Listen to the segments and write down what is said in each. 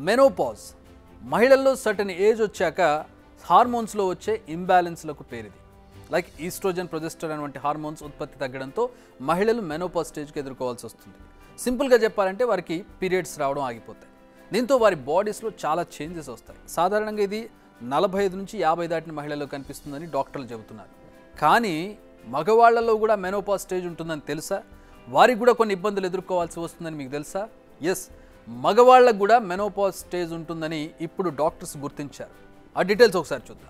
menopause మహిళల్లో certain age వచ్చాక హార్మోన్స్లో వచ్చే ఇంబ్యాలెన్స్లకు పేరిది లైక్ ఈస్ట్రోజన్ ప్రొజెస్టరాన్ వంటి హార్మోన్స్ ఉత్పత్తి తగ్గడంతో మహిళలు మెనోపాజ్ స్టేజ్కి ఎదుర్కోవాల్సి వస్తుంది సింపుల్గా చెప్పాలంటే వారికి పీరియడ్స్ రావడం ఆగిపోతాయి దీంతో వారి బాడీస్లో చాలా చేంజెస్ వస్తాయి సాధారణంగా ఇది నలభై ఐదు నుంచి యాభై దాటిన మహిళల్లో కనిపిస్తుందని డాక్టర్లు చెబుతున్నారు కానీ మగవాళ్లలో కూడా మెనోపాజ్ స్టేజ్ ఉంటుందని తెలుసా వారికి కూడా కొన్ని ఇబ్బందులు ఎదుర్కోవాల్సి వస్తుందని మీకు తెలుసా ఎస్ మగవాళ్ళకు కూడా మెనోపాజ్ స్టేజ్ ఉంటుందని ఇప్పుడు డాక్టర్స్ గుర్తించారు ఆ డీటెయిల్స్ ఒకసారి చూద్దాం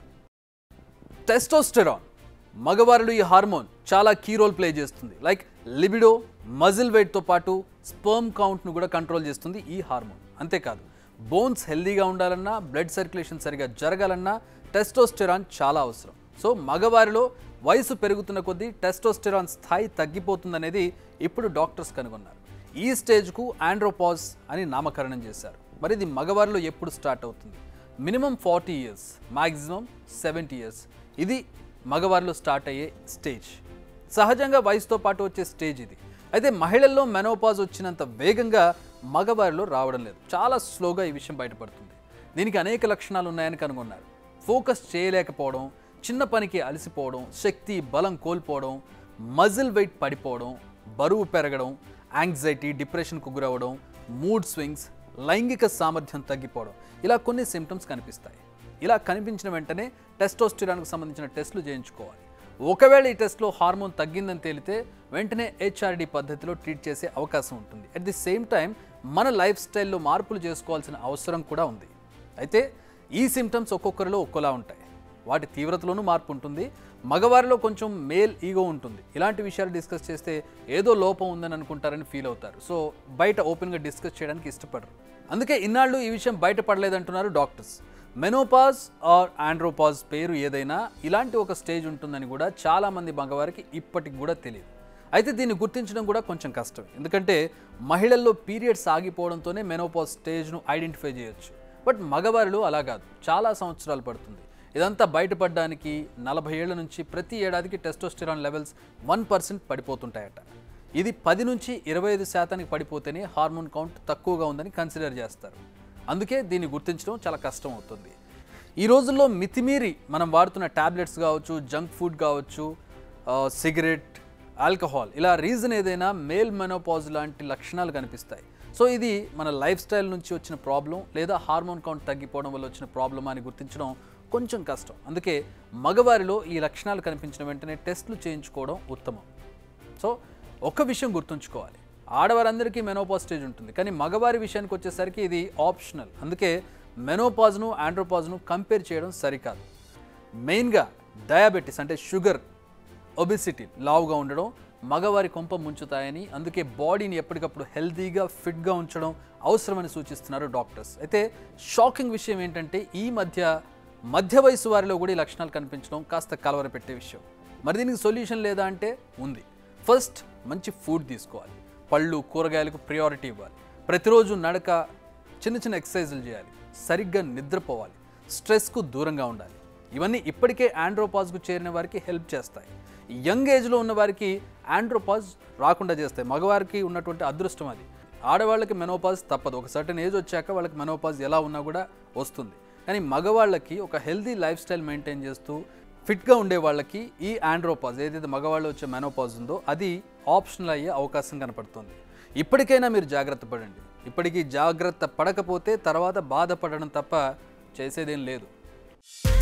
టెస్టోస్టెరాన్ మగవారిలో ఈ హార్మోన్ చాలా కీ రోల్ ప్లే చేస్తుంది లైక్ లిబిడో మజిల్ వెయిట్తో పాటు స్పర్మ్ కౌంట్ను కూడా కంట్రోల్ చేస్తుంది ఈ హార్మోన్ అంతేకాదు బోన్స్ హెల్దీగా ఉండాలన్నా బ్లడ్ సర్క్యులేషన్ సరిగా జరగాలన్నా టెస్టోస్టెరాన్ చాలా అవసరం సో మగవారిలో వయసు పెరుగుతున్న కొద్దీ టెస్టోస్టెరాన్ స్థాయి తగ్గిపోతుందనేది ఇప్పుడు డాక్టర్స్ కనుగొన్నారు ఈ స్టేజ్కు ఆండ్రోపాజ్ అని నామకరణం చేశారు మరి ఇది మగవారిలో ఎప్పుడు స్టార్ట్ అవుతుంది minimum forty years maximum seventy years ఇది మగవారిలో స్టార్ట్ అయ్యే స్టేజ్ సహజంగా వయసుతో పాటు వచ్చే స్టేజ్ ఇది అయితే మహిళల్లో మెనోపాజ్ వచ్చినంత వేగంగా మగవారిలో రావడం లేదు చాలా స్లోగా ఈ విషయం బయటపడుతుంది దీనికి అనేక లక్షణాలు ఉన్నాయని కనుగొన్నారు ఫోకస్ చేయలేకపోవడం చిన్న పనికి అలసిపోవడం శక్తి బలం కోల్పోవడం మజిల్ వెయిట్ పడిపోవడం బరువు పెరగడం యాంగ్జైటీ డిప్రెషన్కు గురవడం మూడ్ స్వింగ్స్ లైంగిక సామర్థ్యం తగ్గిపోవడం ఇలా కొన్ని సిమ్టమ్స్ కనిపిస్తాయి ఇలా కనిపించిన వెంటనే టెస్టోస్టిరాన్కు సంబంధించిన టెస్టులు చేయించుకోవాలి ఒకవేళ ఈ టెస్ట్లో హార్మోన్ తగ్గిందని తేలితే వెంటనే హెచ్ఆర్డి పద్ధతిలో ట్రీట్ చేసే అవకాశం ఉంటుంది అట్ ది సేమ్ టైం మన లైఫ్ స్టైల్లో మార్పులు చేసుకోవాల్సిన అవసరం కూడా ఉంది అయితే ఈ సిమ్టమ్స్ ఒక్కొక్కరిలో ఒక్కోలా ఉంటాయి వాటి తీవ్రతలోనూ మార్పు ఉంటుంది మగవారిలో కొంచెం మేల్ ఈగో ఉంటుంది ఇలాంటి విషయాలు డిస్కస్ చేస్తే ఏదో లోపం ఉందని అనుకుంటారని ఫీల్ అవుతారు సో బయట ఓపెన్గా డిస్కస్ చేయడానికి ఇష్టపడరు అందుకే ఇన్నాళ్ళు ఈ విషయం బయటపడలేదంటున్నారు డాక్టర్స్ మెనోపాజ్ ఆర్ ఆండ్రోపాజ్ పేరు ఏదైనా ఇలాంటి ఒక స్టేజ్ ఉంటుందని కూడా చాలామంది మగవారికి ఇప్పటికి కూడా తెలియదు అయితే దీన్ని గుర్తించడం కూడా కొంచెం కష్టం ఎందుకంటే మహిళల్లో పీరియడ్స్ ఆగిపోవడంతోనే మెనోపాజ్ స్టేజ్ను ఐడెంటిఫై చేయొచ్చు బట్ మగవారిలో అలా కాదు చాలా సంవత్సరాలు పడుతుంది ఇదంతా బయటపడడానికి నలభై ఏళ్ల నుంచి ప్రతి ఏడాదికి టెస్టోస్టిరాన్ లెవెల్స్ వన్ పర్సెంట్ పడిపోతుంటాయట ఇది పది నుంచి ఇరవై ఐదు శాతానికి పడిపోతేనే హార్మోన్ కౌంట్ తక్కువగా ఉందని కన్సిడర్ చేస్తారు అందుకే దీన్ని గుర్తించడం చాలా కష్టం అవుతుంది ఈ రోజుల్లో మితిమీరి మనం వాడుతున్న ట్యాబ్లెట్స్ కావచ్చు జంక్ ఫుడ్ కావచ్చు ఆ, సిగరెట్ ఆల్కహాల్ ఇలా రీజన్ ఏదైనా మేల్ మెనోపాజ్ లాంటి లక్షణాలు కనిపిస్తాయి సో ఇది మన లైఫ్ స్టైల్ నుంచి వచ్చిన ప్రాబ్లం లేదా హార్మోన్ కౌంట్ తగ్గిపోవడం వల్ల వచ్చిన ప్రాబ్లం అని గుర్తించడం కొంచెం కష్టం అందుకే మగవారిలో ఈ లక్షణాలు కనిపించిన వెంటనే టెస్టులు చేయించుకోవడం ఉత్తమం సో ఒక్క విషయం గుర్తుంచుకోవాలి ఆడవారందరికీ మెనోపాజ్ స్టేజ్ ఉంటుంది కానీ మగవారి విషయానికి వచ్చేసరికి ఇది ఆప్షనల్ అందుకే మెనోపాజ్ను ఆండ్రోపాజ్ను కంపేర్ చేయడం సరికాదు మెయిన్గా డయాబెటీస్ అంటే షుగర్ ఒబిసిటీ లావుగా ఉండడం మగవారి కొంప ముంచుతాయని అందుకే బాడీని ఎప్పటికప్పుడు హెల్తీగా ఫిట్గా ఉంచడం అవసరమని సూచిస్తున్నారు డాక్టర్స్ అయితే షాకింగ్ విషయం ఏంటంటే ఈ మధ్య మధ్య వయసు వారిలో కూడా ఈ లక్షణాలు కనిపించడం కాస్త కలవర పెట్టే విషయం మరి దీనికి సొల్యూషన్ లేదా అంటే ఉంది ఫస్ట్ మంచి ఫుడ్ తీసుకోవాలి పళ్ళు కూరగాయలకు ప్రియారిటీ ఇవ్వాలి ప్రతిరోజు నడక చిన్న చిన్న ఎక్సర్సైజులు చేయాలి సరిగ్గా నిద్రపోవాలి స్ట్రెస్కు దూరంగా ఉండాలి ఇవన్నీ ఇప్పటికే ఆండ్రోపాజ్కు చేరిన వారికి హెల్ప్ చేస్తాయి యంగ్ ఏజ్లో ఉన్న వారికి ఆండ్రోపాజ్ రాకుండా చేస్తాయి మగవారికి ఉన్నటువంటి అదృష్టం అది ఆడవాళ్ళకి మెనోపాజ్ తప్పదు ఒక సర్టన్ ఏజ్ వచ్చాక వాళ్ళకి మెనోపాజ్ ఎలా ఉన్నా కూడా వస్తుంది కానీ మగవాళ్ళకి ఒక హెల్దీ లైఫ్ స్టైల్ మెయింటైన్ చేస్తూ ఫిట్గా ఉండే వాళ్ళకి ఈ ఆండ్రోపాజ్ ఏదైతే మగవాళ్ళు వచ్చే మెనోపాజ్ ఉందో అది ఆప్షనల్ అయ్యే అవకాశం కనపడుతుంది ఇప్పటికైనా మీరు జాగ్రత్త పడండి ఇప్పటికీ జాగ్రత్త పడకపోతే తర్వాత బాధపడడం తప్ప చేసేదేం లేదు